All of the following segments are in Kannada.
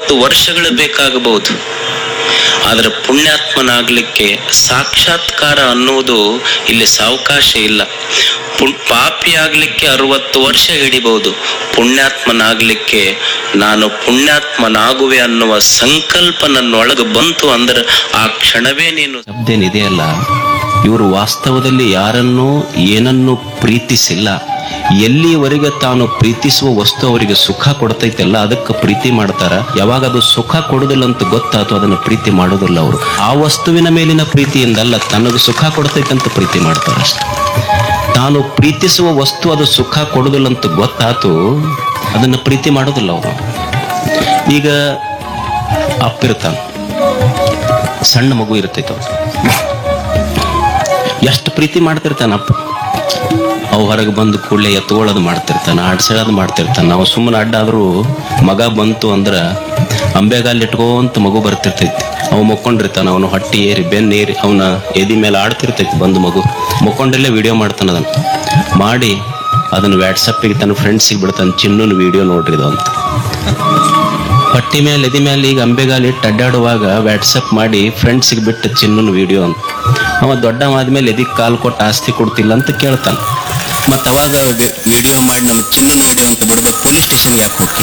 ಅರವತ್ತು ವರ್ಷಗಳು ಬೇಕಾಗಬಹುದು ಆದರೆ ಪುಣ್ಯಾತ್ಮನಾಗ್ಲಿಕ್ಕೆ ಸಾಕ್ಷಾತ್ಕಾರ ಅನ್ನುವುದು ಇಲ್ಲಿ ಸಾವಕಾಶ ಇಲ್ಲ ಪುಣ್ ಪಾಪಿ ಆಗ್ಲಿಕ್ಕೆ ಅರವತ್ತು ವರ್ಷ ಹಿಡಿಬಹುದು ಪುಣ್ಯಾತ್ಮನಾಗ್ಲಿಕ್ಕೆ ನಾನು ಪುಣ್ಯಾತ್ಮನಾಗುವೆ ಅನ್ನುವ ಸಂಕಲ್ಪ ನನ್ನೊಳಗೆ ಬಂತು ಅಂದ್ರೆ ಆ ಕ್ಷಣವೇ ನೀನು ಶಬ್ದೇನಿದೆಯಲ್ಲ ಇವರು ವಾಸ್ತವದಲ್ಲಿ ಯಾರನ್ನೂ ಏನನ್ನೂ ಪ್ರೀತಿಸಿಲ್ಲ ಎಲ್ಲಿವರೆಗೆ ತಾನು ಪ್ರೀತಿಸುವ ವಸ್ತು ಅವರಿಗೆ ಸುಖ ಕೊಡ್ತೈತಲ್ಲ ಅದಕ್ಕೆ ಪ್ರೀತಿ ಮಾಡ್ತಾರ ಯಾವಾಗ ಅದು ಸುಖ ಕೊಡುದಿಲ್ಲ ಅಂತ ಗೊತ್ತಾತು ಅದನ್ನ ಪ್ರೀತಿ ಮಾಡೋದಿಲ್ಲ ಅವರು ಆ ವಸ್ತುವಿನ ಮೇಲಿನ ಪ್ರೀತಿಯಿಂದಲ್ಲ ತನಗೆ ಸುಖ ಕೊಡ್ತೈತಂತ ಪ್ರೀತಿ ಮಾಡ್ತಾರ ಅಷ್ಟೆ ತಾನು ಪ್ರೀತಿಸುವ ವಸ್ತು ಅದು ಸುಖ ಕೊಡುದಿಲ್ಲ ಅಂತ ಗೊತ್ತಾತು ಅದನ್ನ ಪ್ರೀತಿ ಮಾಡೋದಿಲ್ಲ ಅವರು ಈಗ ಅಪ್ಪಿರ್ತಾನ ಸಣ್ಣ ಮಗು ಇರ್ತೈತೆ ಅವ್ರು ಎಷ್ಟು ಪ್ರೀತಿ ಮಾಡ್ತಿರ್ತಾನಪ್ಪ ಅವು ಹೊರಗೆ ಬಂದು ಕೂಡಲೇ ಎತ್ಕೊಳ್ಳೋದು ಮಾಡ್ತಿರ್ತಾನ ಆಡ್ಸೋದು ಮಾಡ್ತಿರ್ತಾನ ನಾವು ಸುಮ್ಮನೆ ಅಡ್ಡಾದ್ರೂ ಮಗ ಬಂತು ಅಂದ್ರ ಅಂಬೆಗಾಲ್ ಇಟ್ಕೋಂತ ಮಗು ಬರ್ತಿರ್ತೈತಿ ಅವ ಮಕ್ಕೊಂಡಿರ್ತಾನ ಅವನು ಹೊಟ್ಟಿ ಏರಿ ಬೆನ್ನ ಏರಿ ಅವನ ಎದಿ ಮೇಲೆ ಆಡ್ತಿರ್ತೈತಿ ಬಂದು ಮಗು ಮಕ್ಕೊಂಡಲ್ಲೇ ವಿಡಿಯೋ ಮಾಡ್ತಾನ ಅದನ್ನ ಮಾಡಿ ಅದನ್ನ ವಾಟ್ಸಪ್ಪಿಗೆ ತನ್ನ ಫ್ರೆಂಡ್ಸಿಗೆ ಬಿಡ್ತಾನೆ ಚಿನ್ನನ ವಿಡಿಯೋ ನೋಡ್ರಿ ಇದು ಅಂತ ಹೊಟ್ಟಿ ಮೇಲೆ ಎದಿ ಮೇಲೆ ಈಗ ಅಂಬೆಗಾಲ್ ಇಟ್ಟು ಅಡ್ಡಾಡುವಾಗ ವಾಟ್ಸಪ್ ಮಾಡಿ ಫ್ರೆಂಡ್ಸಿಗೆ ಬಿಟ್ಟು ಚಿನ್ನನ ವಿಡಿಯೋ ಅಂತ ಅವ ದೊಡ್ಡ ಆದ್ಮೇಲೆ ಎದಿಗೆ ಕಾಲ್ ಕೊಟ್ಟು ಆಸ್ತಿ ಕೊಡ್ತಿಲ್ಲ ಅಂತ ಕೇಳ್ತಾನೆ ಮತ್ತ ಅವಾಗ ವಿಡಿಯೋ ಮಾಡಿ ನಾನು ಚಿನ್ನನ ವಿಡಿಯೋ ಅಂತ ಬಿಡ್ಬೇಕು ಪೊಲೀಸ್ ಸ್ಟೇಷನ್ ಯಾಕೆ ಹೋಗಿ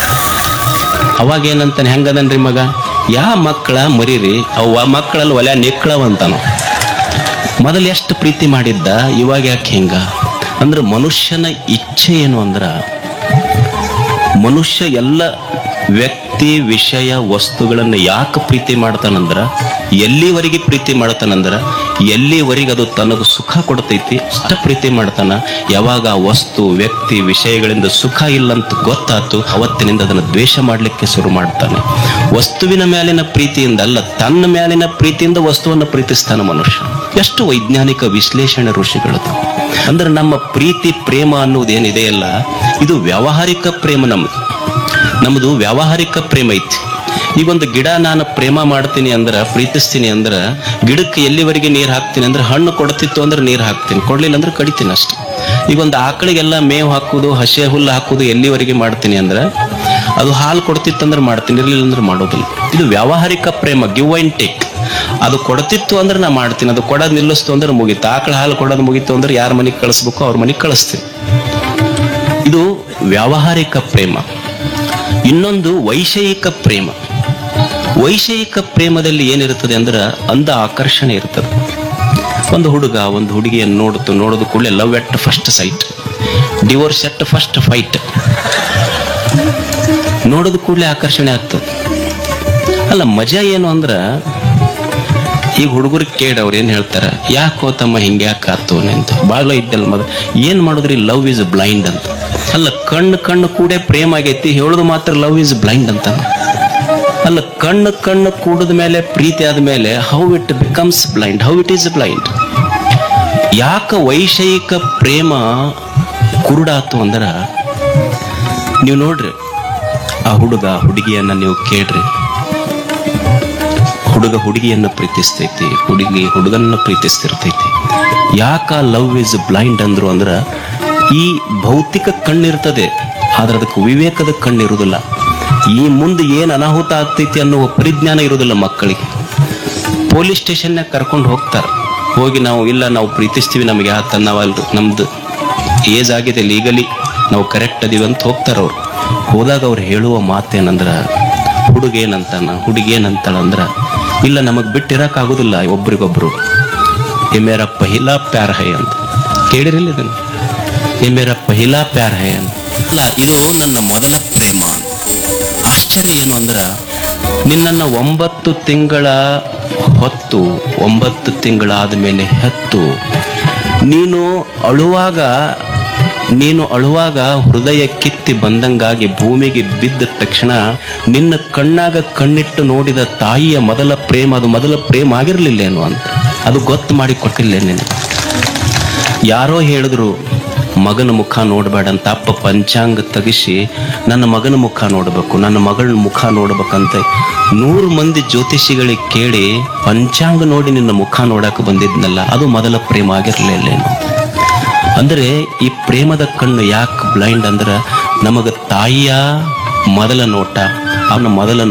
ಅವಾಗ ಏನಂತಾನೆ ಹೆಂಗದನ್ರಿ ಮಗ ಯಾ ಮಕ್ಕಳ ಮರೀರಿ ಅವ ಮಕ್ಕಳಲ್ಲಿ ಒಲೆ ನಿಕ್ಕಳವಂತಾನು ಮೊದಲು ಎಷ್ಟು ಪ್ರೀತಿ ಮಾಡಿದ್ದ ಇವಾಗ ಯಾಕೆ ಹಿಂಗ ಅಂದ್ರೆ ಮನುಷ್ಯನ ಇಚ್ಛೆ ಏನು ಅಂದ್ರ ಮನುಷ್ಯ ಎಲ್ಲ ವ್ಯಕ್ತಿ ವಿಷಯ ವಸ್ತುಗಳನ್ನ ಯಾಕೆ ಪ್ರೀತಿ ಮಾಡ್ತಾನಂದ್ರ ಎಲ್ಲಿವರೆಗೆ ಪ್ರೀತಿ ಮಾಡ್ತಾನಂದ್ರ ಎಲ್ಲಿವರೆಗೆ ಅದು ತನಗೆ ಸುಖ ಕೊಡ್ತೈತಿ ಅಷ್ಟ ಪ್ರೀತಿ ಮಾಡ್ತಾನ ಯಾವಾಗ ಆ ವಸ್ತು ವ್ಯಕ್ತಿ ವಿಷಯಗಳಿಂದ ಸುಖ ಇಲ್ಲ ಅಂತ ಗೊತ್ತಾತು ಅವತ್ತಿನಿಂದ ಅದನ್ನ ದ್ವೇಷ ಮಾಡ್ಲಿಕ್ಕೆ ಶುರು ಮಾಡ್ತಾನೆ ವಸ್ತುವಿನ ಮೇಲಿನ ಪ್ರೀತಿಯಿಂದ ಅಲ್ಲ ತನ್ನ ಮೇಲಿನ ಪ್ರೀತಿಯಿಂದ ವಸ್ತುವನ್ನು ಪ್ರೀತಿಸ್ತಾನ ಮನುಷ್ಯ ಎಷ್ಟು ವೈಜ್ಞಾನಿಕ ವಿಶ್ಲೇಷಣೆ ಋಷಿಗಳದು ಅಂದ್ರೆ ನಮ್ಮ ಪ್ರೀತಿ ಪ್ರೇಮ ಅನ್ನೋದೇನಿದೆಯಲ್ಲ ಇದು ವ್ಯಾವಹಾರಿಕ ಪ್ರೇಮ ನಮ್ದು ನಮ್ದು ವ್ಯಾವಹಾರಿಕ ಪ್ರೇಮ ಐತಿ ಈಗ ಒಂದು ಗಿಡ ನಾನು ಪ್ರೇಮ ಮಾಡ್ತೀನಿ ಅಂದ್ರ ಪ್ರೀತಿಸ್ತೀನಿ ಅಂದ್ರ ಗಿಡಕ್ಕೆ ಎಲ್ಲಿವರೆಗೆ ನೀರ್ ಹಾಕ್ತೀನಿ ಅಂದ್ರೆ ಹಣ್ಣು ಕೊಡ್ತಿತ್ತು ಅಂದ್ರೆ ನೀರ್ ಹಾಕ್ತೀನಿ ಕೊಡ್ಲಿಲ್ಲ ಅಂದ್ರೆ ಕಡಿತೀನಿ ಅಷ್ಟೆ ಈಗ ಒಂದು ಆಕಳಿಗೆಲ್ಲ ಮೇವು ಹಾಕುದು ಹಸೆ ಹುಲ್ಲು ಹಾಕುದು ಎಲ್ಲಿವರೆಗೆ ಮಾಡ್ತೀನಿ ಅಂದ್ರ ಅದು ಹಾಲು ಕೊಡ್ತಿತ್ತಂದ್ರೆ ಮಾಡ್ತೀನಿ ಇರ್ಲಿಲ್ಲ ಅಂದ್ರೆ ಮಾಡೋದಿಲ್ಲ ಇದು ವ್ಯಾವಹಾರಿಕ ಪ್ರೇಮ ಗಿವ್ ಅಂಡ್ ಟೇಕ್ ಅದು ಕೊಡ್ತಿತ್ತು ಅಂದ್ರೆ ನಾ ಮಾಡ್ತೀನಿ ಅದು ಕೊಡೋದು ನಿಲ್ಲಿಸ್ತು ಅಂದ್ರೆ ಮುಗೀತು ಆಕಳ ಹಾಲು ಕೊಡೋದು ಮುಗೀತು ಅಂದ್ರೆ ಯಾರ ಮನೆಗೆ ಕಳಿಸ್ಬೇಕು ಅವ್ರ ಮನೆಗೆ ಕಳಿಸ್ತೀನಿ ಇದು ವ್ಯಾವಹಾರಿಕ ಪ್ರೇಮ ಇನ್ನೊಂದು ವೈಷಯಿಕ ಪ್ರೇಮ ವೈಷಯಿಕ ಪ್ರೇಮದಲ್ಲಿ ಏನಿರುತ್ತದೆ ಅಂದ್ರೆ ಅಂದ ಆಕರ್ಷಣೆ ಇರ್ತದೆ ಒಂದು ಹುಡುಗ ಒಂದು ಹುಡುಗಿಯನ್ನು ನೋಡುತ್ತು ನೋಡೋದು ಕೂಡಲೇ love at first sight divorce at first fight ನೋಡೋದು ಕೂಡಲೇ ಆಕರ್ಷಣೆ ಆಗ್ತದೆ ಅಲ್ಲ ಮಜಾ ಏನು ಅಂದ್ರ ಈಗ ಹುಡುಗರಿಗೆ ಕೇಳಿ ಅವ್ರು ಏನ್ ಹೇಳ್ತಾರ ಯಾಕೋ ತಮ್ಮ ಹಿಂಗೆ ಯಾಕೆ ಆತು ಅಂತ ಬಾಳ ಇದ್ದಲ್ಲ ಮದ ಏನ್ ಮಾಡಿದ್ರಿ ಲವ್ ಇಸ್ ಬ್ಲೈಂಡ್ ಅಂತ ಅಲ್ಲ ಕಣ್ಣು ಕಣ್ಣು ಕೂಡೆ ಪ್ರೇಮ ಆಗೈತಿ ಹೇಳೋದು ಮಾತ್ರ ಲವ್ ಇಸ್ ಬ್ಲೈಂಡ್ ಅಂತ ಅಲ್ಲ ಕಣ್ಣು ಕಣ್ಣು ಕೂಡದ ಮೇಲೆ ಪ್ರೀತಿ ಆದ್ಮೇಲೆ how it becomes blind how it is blind ಯಾಕ ವೈಷಯಿಕ ಪ್ರೇಮ ಕುರುಡಾತು ಅಂದ್ರ ನೀವು ನೋಡ್ರಿ ಆ ಹುಡುಗ ಹುಡುಗಿಯನ್ನ ನೀವು ಕೇಳ್ರಿ ಹುಡುಗ ಹುಡುಗಿಯನ್ನ ಪ್ರೀತಿಸ್ತೈತಿ ಹುಡುಗಿ ಹುಡುಗನ್ನ ಪ್ರೀತಿಸ್ತಿರ್ತೈತಿ ಯಾಕ ಲವ್ ಇಸ್ ಬ್ಲೈಂಡ್ ಅಂದ್ರು ಅಂದ್ರ ಈ ಭೌತಿಕ ಕಣ್ಣಿರ್ತದೆ ಆದ್ರೆ ಅದಕ್ಕೆ ವಿವೇಕದ ಕಣ್ಣಿರುವುದಿಲ್ಲ ಈ ಮುಂದೆ ಏನ್ ಅನಾಹುತ ಆಗ್ತೈತಿ ಅನ್ನುವ ಪರಿಜ್ಞಾನ ಇರುವುದಿಲ್ಲ ಮಕ್ಕಳಿಗೆ ಪೊಲೀಸ್ ಸ್ಟೇಷನ್ನಾಗ ಕರ್ಕೊಂಡು ಹೋಗ್ತಾರ ಹೋಗಿ ನಾವು ಇಲ್ಲ ನಾವು ಪ್ರೀತಿಸ್ತೀವಿ ನಮಗೆ ಆತ ನಾವಲ್ರಿ ನಮ್ದು ಏಜ್ ಆಗಿದೆ ಲೀಗಲಿ ನಾವು ಕರೆಕ್ಟ್ ಅದೀವಿ ಅಂತ ಹೋಗ್ತಾರ ಅವ್ರು ಹೋದಾಗ ಅವ್ರು ಹೇಳುವ ಮಾತೇನಂದ್ರ ಹುಡುಗೇನಂತಾನ ಹುಡುಗೇನಂತಾಳಂದ್ರ ಇಲ್ಲ ನಮಗ್ ಬಿಟ್ಟಿರಕ್ ಆಗುದಿಲ್ಲ ಒಬ್ರಿಗೊಬ್ರು ಎ ಮೇರ ಪಹಿಲಾ ಪ್ಯಾರ್ ಹೈ ಅಂತ ಕೇಳಿರಿಲ್ಲ ಇದನ್ನು ಎ ಮೇರ ಪಹಿಲಾ ಪ್ಯಾರ್ ಹೈ ಅಂತ ಅಲ್ಲ ಇದು ನನ್ನ ಮೊದಲ ಪ್ರೇಮ ಆಶ್ಚರ್ಯ ಏನು ಅಂದ್ರ ನಿನ್ನನ್ನ ಒಂಬತ್ತು ತಿಂಗಳ ಹೊತ್ತು ಒಂಬತ್ತು ತಿಂಗಳಾದ ಮೇಲೆ ಹೆತ್ತು ನೀನು ಅಳುವಾಗ ನೀನು ಅಳುವಾಗ ಹೃದಯ ಕಿತ್ತಿ ಬಂದಂಗಾಗಿ ಭೂಮಿಗೆ ಬಿದ್ದ ತಕ್ಷಣ ನಿನ್ನ ಕಣ್ಣಾಗ ಕಣ್ಣಿಟ್ಟು ನೋಡಿದ ತಾಯಿಯ ಮೊದಲ ಪ್ರೇಮ ಅದು ಮೊದಲ ಪ್ರೇಮ ಆಗಿರ್ಲಿಲ್ಲೇನು ಅಂತ ಅದು ಗೊತ್ತು ಮಾಡಿ ಕೊಟ್ಟಿಲ್ಲ ನೀನು ಯಾರೋ ಹೇಳಿದ್ರು ಮಗನ ಮುಖ ನೋಡಬೇಡ ಅಂತ ಅಪ್ಪ ಪಂಚಾಂಗ ತೆಗಿಸಿ ನನ್ನ ಮಗನ ಮುಖ ನೋಡಬೇಕು ನನ್ನ ಮಗಳ ಮುಖ ನೋಡ್ಬೇಕಂತ ನೂರು ಮಂದಿ ಜ್ಯೋತಿಷಿಗಳಿಗೆ ಕೇಳಿ ಪಂಚಾಂಗ ನೋಡಿ ನಿನ್ನ ಮುಖ ನೋಡಕ್ ಬಂದಿದ್ನಲ್ಲ ಅದು ಮೊದಲ ಪ್ರೇಮ ಆಗಿರ್ಲಿಲ್ಲೇನು ಅಂದ್ರೆ ಈ ಪ್ರೇಮದ ಕಣ್ಣು ಯಾಕೆ ಬ್ಲೈಂಡ್ ಅಂದ್ರ ನಮಗ ತಾಯಿಯ ಮೊದಲ ನೋಟ ಅವನ ಮೊದಲ